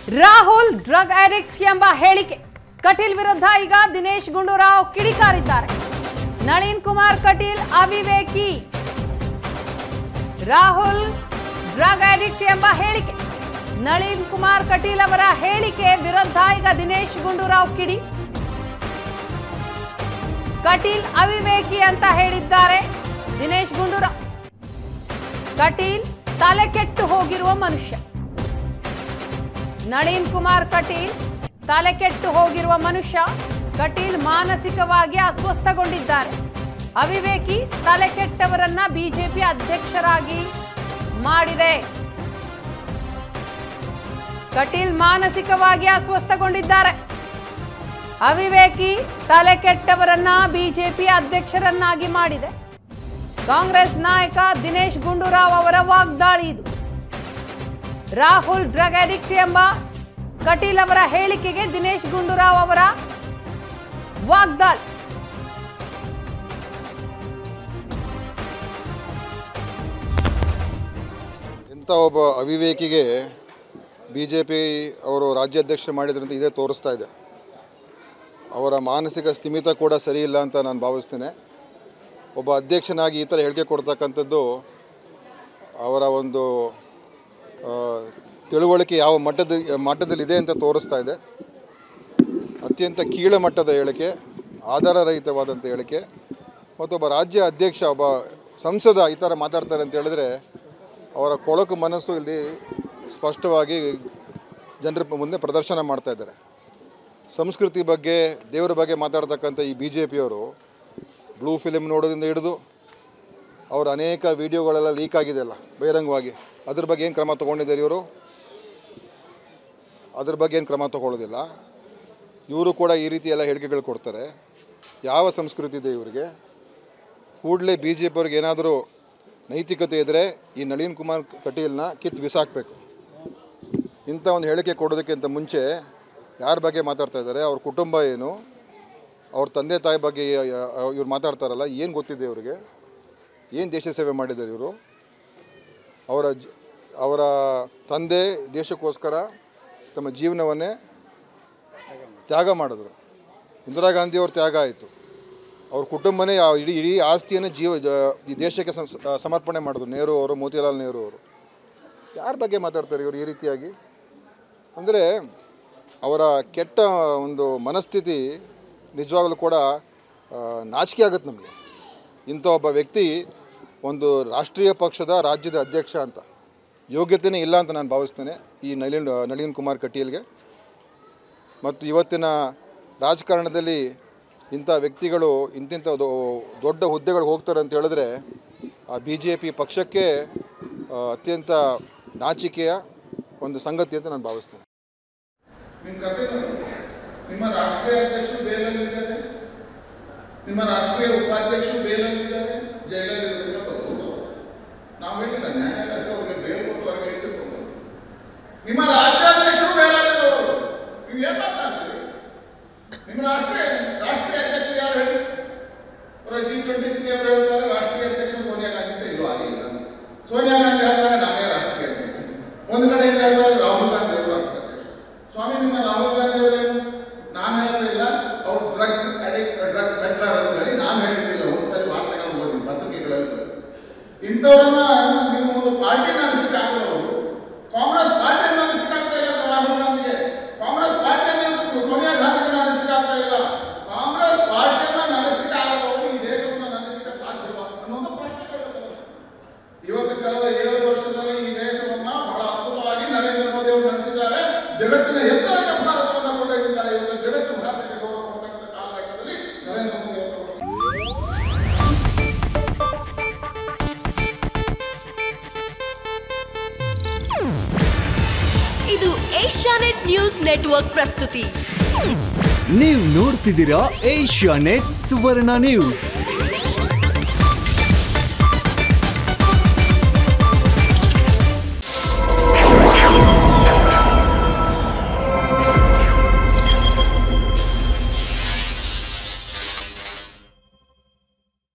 Rahul drug addict ಎಂಬ ಹೇಳಿಕೆ ಕಟೀಲ್ ವಿರುದ್ಧ ಈಗ ದಿನೇಶ್ ಗುಂಡೂರಾವ್ ಕಿಡಿಕಾರಿದ್ದಾರೆ ನಳಿನ್ ಕುಮಾರ್ ಕಟೀಲ್ ಅವಿವೇಕಿ ರಾಹುಲ್ ಡ್ರಗ್ ಅಡಿಕ್ಟ್ ಎಂಬ ಹೇಳಿಕೆ ನಳಿನ್ ಕುಮಾರ್ ಕಟೀಲ್ ಅವರ ಹೇಳಿಕೆ ವಿರುದ್ಧ ಈಗ ದಿನೇಶ್ ಗುಂಡೂರಾವ್ ಕಿಡಿ ಕಟೀಲ್ ಅವಿವೇಕಿ ಅಂತ ಹೇಳಿದ್ದಾರೆ ದಿನೇಶ್ ಗುಂಡೂರಾವ್ ಕಟೀಲ್ ತಲೆ ಕೆಟ್ಟು ಹೋಗಿರುವ ಮನುಷ್ಯ ನಳಿನ್ ಕುಮಾರ್ ಕಟೀಲ್ ತಲೆ ಕೆಟ್ಟು ಹೋಗಿರುವ ಮನುಷ್ಯ ಕಟೀಲ್ ಮಾನಸಿಕವಾಗಿ ಅಸ್ವಸ್ಥಗೊಂಡಿದ್ದಾರೆ ಅವಿವೇಕಿ ತಲೆ ಕೆಟ್ಟವರನ್ನ ಬಿಜೆಪಿ ಅಧ್ಯಕ್ಷರಾಗಿ ಮಾಡಿದೆ ಕಟೀಲ್ ಮಾನಸಿಕವಾಗಿ ಅಸ್ವಸ್ಥಗೊಂಡಿದ್ದಾರೆ ಅವಿವೇಕಿ ತಲೆ ಕೆಟ್ಟವರನ್ನ ಬಿಜೆಪಿ ಅಧ್ಯಕ್ಷರನ್ನಾಗಿ ಮಾಡಿದೆ ಕಾಂಗ್ರೆಸ್ ನಾಯಕ ದಿನೇಶ್ ಗುಂಡೂರಾವ್ ಅವರ ವಾಗ್ದಾಳಿ ಇದು ರಾಹುಲ್ ಡ್ರಗ್ ಅಡಿಕ್ಟ್ ಎಂಬ ಕಟೀಲ್ ಅವರ ಹೇಳಿಕೆಗೆ ದಿನೇಶ್ ಗುಂಡೂರಾವ್ ಅವರ ವಾಗ್ದಾಳಿ ಇಂಥ ಒಬ್ಬ ಅವಿವೇಕಿಗೆ ಬಿ ಜೆ ಪಿ ಅವರು ರಾಜ್ಯಾಧ್ಯಕ್ಷ ಮಾಡಿದ್ರಂತ ಇದೇ ತೋರಿಸ್ತಾ ಇದೆ ಅವರ ಮಾನಸಿಕ ಸ್ಥಿಮಿತ ಕೂಡ ಸರಿ ಇಲ್ಲ ಅಂತ ನಾನು ಭಾವಿಸ್ತೇನೆ ಒಬ್ಬ ಅಧ್ಯಕ್ಷನಾಗಿ ಈ ಥರ ಹೇಳಿಕೆ ಕೊಡ್ತಕ್ಕಂಥದ್ದು ಅವರ ಒಂದು ಆ, ತಿಳುವಳಿಕೆ ಯಾವ ಮಟ್ಟದ ಮಟ್ಟದಲ್ಲಿದೆ ಅಂತ ತೋರಿಸ್ತಾ ಇದೆ ಅತ್ಯಂತ ಕೀಳ ಮಟ್ಟದ ಹೇಳಿಕೆ ಆಧಾರರಹಿತವಾದಂಥ ಹೇಳಿಕೆ ಮತ್ತೊಬ್ಬ ರಾಜ್ಯ ಅಧ್ಯಕ್ಷ ಒಬ್ಬ ಸಂಸದ ಈ ಥರ ಮಾತಾಡ್ತಾರೆ ಅಂತ ಹೇಳಿದ್ರೆ ಅವರ ಕೊಳಕು ಮನಸ್ಸು ಇಲ್ಲಿ ಸ್ಪಷ್ಟವಾಗಿ ಜನರ ಮುಂದೆ ಪ್ರದರ್ಶನ ಮಾಡ್ತಾ ಇದ್ದಾರೆ ಸಂಸ್ಕೃತಿ ಬಗ್ಗೆ ದೇವರ ಬಗ್ಗೆ ಮಾತಾಡ್ತಕ್ಕಂಥ ಈ ಬಿ ಜೆ ಪಿಯವರು ಬ್ಲೂ ಫಿಲಿಮ್ ನೋಡೋದ್ರಿಂದ ಹಿಡಿದು ಅವರ ಅನೇಕ ವಿಡಿಯೋಗಳೆಲ್ಲ ಲೀಕ್ ಆಗಿದೆಯಲ್ಲ ಬಹಿರಂಗವಾಗಿ ಅದ್ರ ಬಗ್ಗೆ ಏನು ಕ್ರಮ ತೊಗೊಂಡಿದ್ದಾರೆ ಇವರು ಅದ್ರ ಬಗ್ಗೆ ಏನು ಕ್ರಮ ತೊಗೊಳ್ಳೋದಿಲ್ಲ ಇವರು ಕೂಡ ಈ ರೀತಿ ಎಲ್ಲ ಹೇಳಿಕೆಗಳು ಕೊಡ್ತಾರೆ ಯಾವ ಸಂಸ್ಕೃತಿ ಇದೆ ಇವರಿಗೆ ಕೂಡಲೇ ಬಿ ಜೆ ಪಿಯವ್ರಿಗೆ ಏನಾದರೂ ನೈತಿಕತೆ ಇದ್ದರೆ ಈ ನಳಿನ್ ಕುಮಾರ್ ಕಟೀಲ್ನ ಕಿತ್ತು ಬಿಸಾಕಬೇಕು ಇಂಥ ಒಂದು ಹೇಳಿಕೆ ಕೊಡೋದಕ್ಕಿಂತ ಮುಂಚೆ ಯಾರ ಬಗ್ಗೆ ಮಾತಾಡ್ತಾ ಇದ್ದಾರೆ ಅವ್ರ ಕುಟುಂಬ ಏನು ಅವ್ರ ತಂದೆ ತಾಯಿ ಬಗ್ಗೆ ಇವ್ರು ಮಾತಾಡ್ತಾರಲ್ಲ ಏನು ಗೊತ್ತಿದೆ ಇವರಿಗೆ ಏನು ದೇಶ ಸೇವೆ ಮಾಡಿದ್ದಾರೆ ಇವರು ಅವರ ಜ ಅವರ ತಂದೆ ದೇಶಕ್ಕೋಸ್ಕರ ತಮ್ಮ ಜೀವನವನ್ನೇ ತ್ಯಾಗ ಮಾಡಿದ್ರು ಇಂದಿರಾ ಗಾಂಧಿಯವ್ರ ತ್ಯಾಗ ಆಯಿತು ಅವ್ರ ಕುಟುಂಬನೇ ಆ ಇಡೀ ಇಡೀ ಆಸ್ತಿಯನ್ನು ಜೀವ ಜ- ಈ ದೇಶಕ್ಕೆ ಸಂ- ಸ- ಸಮರ್ಪಣೆ ಮಾಡಿದ್ರು ನೆಹರು ಅವರು ಮೋತಿಲಾಲ್ ನೆಹರು ಅವರು ಯಾರ ಬಗ್ಗೆ ಮಾತಾಡ್ತಾರೆ ಇವರು ಈ ರೀತಿಯಾಗಿ ಅಂದರೆ ಅವರ ಕೆಟ್ಟ ಒಂದು ಮನಸ್ಥಿತಿ ನಿಜವಾಗಲೂ ಕೂಡ ಆ, ನಾಚಿಕೆ ಆಗುತ್ತೆ ನಮಗೆ ಇಂಥ ಒಬ್ಬ ವ್ಯಕ್ತಿ ಒಂದು ರಾಷ್ಟ್ರೀಯ ಪಕ್ಷದ ರಾಜ್ಯದ ಅಧ್ಯಕ್ಷ ಅಂತ ಯೋಗ್ಯತೆಯೇ ಇಲ್ಲ ಅಂತ ನಾನು ಭಾವಿಸ್ತೇನೆ ಈ ನಳಿನ್ ನಳಿನ್ ಕುಮಾರ್ ಕಟೀಲ್ಗೆ ಮತ್ತು ಇವತ್ತಿನ ರಾಜಕಾರಣದಲ್ಲಿ ಇಂಥ ವ್ಯಕ್ತಿಗಳು ಇಂತಿಂಥ ದೊ- ದೊಡ್ಡ ಹುದ್ದೆಗಳು ಹೋಗ್ತಾರೆ ಅಂತ ಹೇಳಿದ್ರೆ ಆ ಬಿ ಜೆ ಪಿ ಪಕ್ಷಕ್ಕೆ ಆ, ಅತ್ಯಂತ ನಾಚಿಕೆಯ ಒಂದು ಸಂಗತಿ ಅಂತ ನಾನು ಭಾವಿಸ್ತೇನೆ ನಿಮ್ಮ ಕತೆ ನೋಡಿ. ನಿಮ್ಮ ರಾಷ್ಟ್ರೀಯ ಅಧ್ಯಕ್ಷರು ಬೇಲಲ್ಲಿದ್ದಾರೆ ನಿಮ್ಮ ರಾಷ್ಟ್ರೀಯ ಉಪಾಧ್ಯಕ್ಷರು ಬೇಲಲ್ಲಿದ್ದಾರೆ ಜೈಲಲ್ಲಿ ಇರಬೇಕಂತ ಹೋಗೋದು ನಾವು ಹೇಳಿಲ್ಲ ನ್ಯಾಯಾಲಯದ ಅವ್ರಿಗೆ ಬೇಲ್ ಕೊಟ್ಟು ಹೊರಗೆ ಇಟ್ಟಿರ್ಬೋದು ನಿಮ್ಮ ರಾಜ್ಯಾಧ್ಯಕ್ಷರು ಬೇಲಲ್ಲಿರೋರು ನೀವು ಏನು ಮಾತಾಡ್ತೀರಿ ನಿಮ್ಮ ರಾಷ್ಟ್ರೀಯ ರಾಷ್ಟ್ರೀಯ ಅಧ್ಯಕ್ಷರು ಯಾರು ಹೇಳಿ ಅವರ ಜಿ ಟ್ವೆಂಟಿ ತ್ರೀ ಅವರು ಹೇಳ್ತಾರೆ ರಾಷ್ಟ್ರೀಯ ಅಧ್ಯಕ್ಷ ಸೋನಿಯಾ ಗಾಂಧಿ ಅಂತ ಇಲ್ಲೂ ಆಗಿಲ್ಲ ಸೋನಿಯಾ ಗಾಂಧಿ ಹೇಳ್ತಾರೆ ನಾನೇ ರಾಷ್ಟ್ರೀಯ ಅಧ್ಯಕ್ಷ ಒಂದು ಕಡೆಯಿಂದ ಹೇಳ್ತಾರೆ ರಾಹುಲ್ ಗಾಂಧಿ ಅವರು ರಾಷ್ಟ್ರೀಯ ಅಧ್ಯಕ್ಷ ಸ್ವಾಮಿ ನಿಮ್ಮ ರಾಹುಲ್ ಗಾಂಧಿ ಅವರೇನು ನಾನು ಹೇಳಲಿಲ್ಲ ಅವ್ರು ಡ್ರಗ್ ಅಡಿಕ್ಟ್ ಡ್ರಗ್ ಮೆಟ್ಲರ್ ಅಂತ ಹೇಳಿ ನಾನು ಹೇಳಿದ್ದಿಲ್ಲ ಒಂದ್ಸರಿ ವಾರ್ತೆಗಳನ್ನು ಓದಿ ಪತ್ರಿಕೆಗಳಲ್ಲಿ ಬರುತ್ತೆ. ಇಂಥವ್ರನ್ನ ನೀವು ಒಂದು ಪಾರ್ಟಿ ನಡೆಸಲಿಕ್ಕೆ ಆಗಲ್ಲ ಅವರು ಕಾಂಗ್ರೆಸ್ ಪಾರ್ಟಿ ನಡೆಸಲಿಕ್ಕೆ ಆಗ್ತಾ ಇಲ್ಲ ರಾಹುಲ್ ಗಾಂಧಿಗೆ ಕಾಂಗ್ರೆಸ್ ಪಾರ್ಟಿಯನ್ನು ಸೋನಿಯಾ ಗಾಂಧಿಗೆ ನಡೆಸಲಿಕ್ಕೆ ಆಗ್ತಾ ಇಲ್ಲ ಕಾಂಗ್ರೆಸ್ ಪಾರ್ಟಿಯನ್ನ ನಡೆಸಲಿಕ್ಕೆ ಆಗದವರು ಈ ದೇಶವನ್ನು ನಡೆಸಲಿಕ್ಕೆ ಸಾಧ್ಯವ ಅನ್ನೋದು ಪ್ರಶ್ನೆ ಕೇಳಬೇಕು ಇವತ್ತು ಕಳೆದ ಏಳು ವರ್ಷದಲ್ಲಿ ಈ ದೇಶವನ್ನ ಬಹಳ ಅದ್ಭುತವಾಗಿ ನರೇಂದ್ರ ಮೋದಿ ಅವರು ನಡೆಸಿದ್ದಾರೆ ಜಗತ್ತಿನ ಎತ್ತರಕ್ಕೆ ಭಾರತವನ್ನ ಕೊಂಡೊಯ್ದಿದ್ದಾರೆ ಇವತ್ತು ಜಗತ್ತು ಭಾರತಕ್ಕೆ ಗೌರವ ಕೊಡ್ತಕ್ಕಂಥ ಕಾಲಘಟ್ಟದಲ್ಲಿ ನರೇಂದ್ರ ಮೋದಿ ಅವರು ಇದು ಏಷ್ಯಾನೆಟ್ ನ್ಯೂಸ್ ನೆಟ್ವರ್ಕ್ ಪ್ರಸ್ತುತಿ ನೀವು ನೋಡ್ತಿದ್ದೀರಾ ಏಷ್ಯಾ ನೆಟ್ ಸುವರ್ಣ ನ್ಯೂಸ್